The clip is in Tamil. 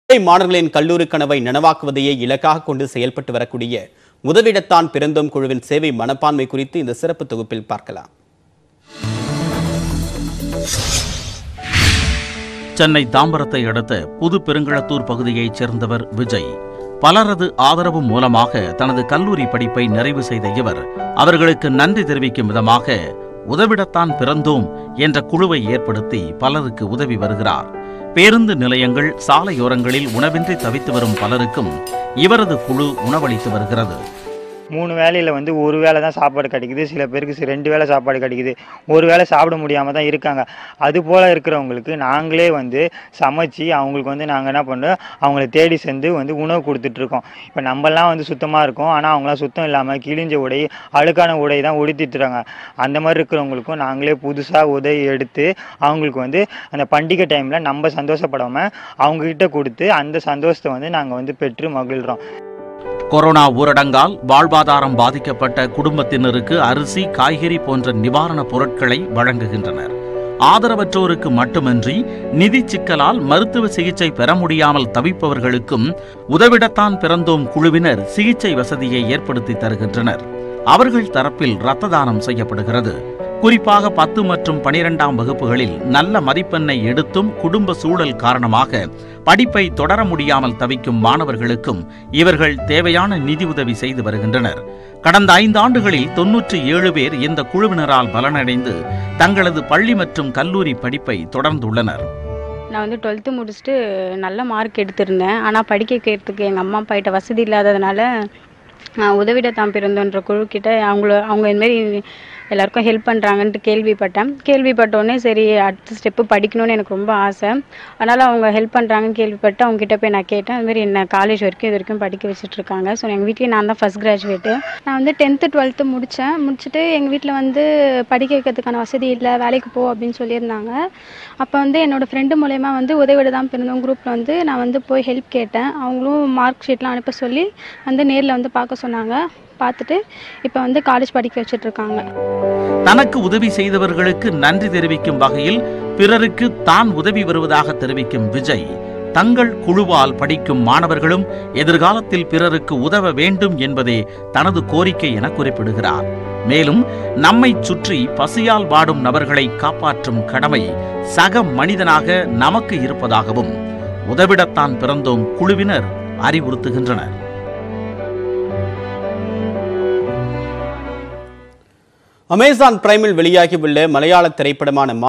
ஏழை மாணவர்களின் கல்லூரி கனவை நனவாக்குவதையே இலக்காக கொண்டு செயல்பட்டு வரக்கூடிய உதவிடத்தான் பிறந்தோம் குழுவின் சேவை மனப்பான்மை குறித்து இந்த சிறப்பு தொகுப்பில் பார்க்கலாம் சென்னை தாம்பரத்தை அடுத்த புது பெருங்களத்தூர் பகுதியைச் சேர்ந்தவர் விஜய் பலரது ஆதரவு மூலமாக தனது கல்லூரி படிப்பை நிறைவு செய்த இவர் அவர்களுக்கு நன்றி தெரிவிக்கும் விதமாக உதவிடத்தான் பிறந்தோம் என்ற குழுவை ஏற்படுத்தி பலருக்கு உதவி வருகிறார் பேருந்து நிலையங்கள் சாலையோரங்களில் உணவின்றி தவித்து வரும் பலருக்கும் இவரது குழு உணவளித்து வருகிறது மூணு வேளையில் வந்து ஒரு வேளை தான் சாப்பாடு கிடைக்குது சில பேருக்கு சி- ரெண்டு வேளை சாப்பாடு கிடைக்குது ஒரு வேளை சாப்பிட முடியாமல் தான் இருக்காங்க அது போல் இருக்கிறவங்களுக்கு நாங்களே வந்து சமைச்சு அவங்களுக்கு வந்து நாங்கள் என்ன பண்ணுறோம் அவங்கள தேடி சென்று வந்து உணவு கொடுத்துட்ருக்கோம் இப்போ நம்மலாம் வந்து சுத்தமாக இருக்கோம் ஆனால் அவங்களாம் சுத்தம் இல்லாமல் கிழிஞ்ச உடை அழுக்கான உடை தான் உடுத்திட்டுறாங்க அந்த மாதிரி இருக்கிறவங்களுக்கும் நாங்களே புதுசாக உதவி எடுத்து அவங்களுக்கு வந்து அந்த பண்டிகை டைமில் நம்ம சந்தோஷப்படாமல் அவங்கக்கிட்ட கொடுத்து அந்த சந்தோஷத்தை வந்து நாங்கள் வந்து பெற்று மகிழ்கிறோம் கொரோனா ஊரடங்கால் வாழ்வாதாரம் பாதிக்கப்பட்ட குடும்பத்தினருக்கு அரிசி காய்கறி போன்ற நிவாரணப் பொருட்களை வழங்குகின்றனர் ஆதரவற்றோருக்கு மட்டுமின்றி நிதி சிக்கலால் மருத்துவ சிகிச்சை பெற முடியாமல் தவிப்பவர்களுக்கும் உதவிடத்தான் பிறந்தோம் குழுவினர் சிகிச்சை வசதியை ஏற்படுத்தி தருகின்றனர் அவர்கள் தரப்பில் இரத்த தானம் செய்யப்படுகிறது குறிப்பாக பத்து மற்றும் பனிரெண்டாம் வகுப்புகளில் நல்ல மதிப்பெண்ணை எடுத்தும் குடும்ப சூழல் காரணமாக படிப்பை தொடர முடியாமல் தவிக்கும் மாணவர்களுக்கும் இவர்கள் தேவையான நிதியுதவி செய்து வருகின்றனர் கடந்த ஐந்தாண்டுகளில் தொன்னூற்றி ஏழு பேர் இந்த குழுவினரால் பலனடைந்து தங்களது பள்ளி மற்றும் கல்லூரி படிப்பை தொடர்ந்துள்ளனர் நான் வந்து டுவெல்த்து முடிச்சுட்டு நல்ல மார்க் எடுத்திருந்தேன் ஆனால் படிக்க வைக்கிறதுக்கு எங்கள் அம்மா அப்பாகிட்ட வசதி இல்லாததுனால நான் உதவிட தான் பிறந்தோன்ற குழுக்கிட்ட அவங்கள அவங்க இதுமாரி எல்லாருக்கும் ஹெல்ப் பண்ணுறாங்கன்ட்டு கேள்விப்பட்டேன் கேள்விப்பட்டோடனே சரி அடுத்த ஸ்டெப்பு படிக்கணும்னு எனக்கு ரொம்ப ஆசை அதனால் அவங்க ஹெல்ப் பண்ணுறாங்கன்னு கேள்விப்பட்டு அவங்க கிட்ட போய் நான் கேட்டேன் அதுமாரி என்ன காலேஜ் வரைக்கும் இது வரைக்கும் படிக்க வச்சுட்ருக்காங்க ஸோ எங்கள் வீட்லேயே நான் தான் ஃபஸ்ட் கிராஜுவேட்டு நான் வந்து டென்த்து டுவெல்த்து முடித்தேன் முடிச்சுட்டு எங்கள் வீட்டில் வந்து படிக்க வைக்கிறதுக்கான வசதி இல்லை வேலைக்கு போ அப்படின்னு சொல்லியிருந்தாங்க அப்போ வந்து என்னோடய ஃப்ரெண்டு மூலயமா வந்து உதவிட தான் பிறந்தோம் குரூப்பில் வந்து நான் வந்து போய் ஹெல்ப் கேட்டேன் அவங்களும் மார்க் ஷீட்லாம் அனுப்ப சொல்லி வந்து நேரில் வந்து பார்க்க சொன்னாங்க பார்த்துட்டு இப்போ வந்து காலேஜ் படிக்க வச்சிட்ருக்காங்க தனக்கு உதவி செய்தவர்களுக்கு நன்றி தெரிவிக்கும் வகையில் பிறருக்கு தான் உதவி வருவதாக தெரிவிக்கும் விஜய் தங்கள் குழுவால் படிக்கும் மாணவர்களும் எதிர்காலத்தில் பிறருக்கு உதவ வேண்டும் என்பதே தனது கோரிக்கை என குறிப்பிடுகிறார் மேலும் நம்மை சுற்றி பசியால் வாடும் நபர்களை காப்பாற்றும் கடமை சக மனிதனாக நமக்கு இருப்பதாகவும் உதவிடத்தான் பிறந்தோம் குழுவினர் அறிவுறுத்துகின்றனர் அமேசான் பிரைமில் வெளியாகியுள்ள மலையாள திரைப்படமான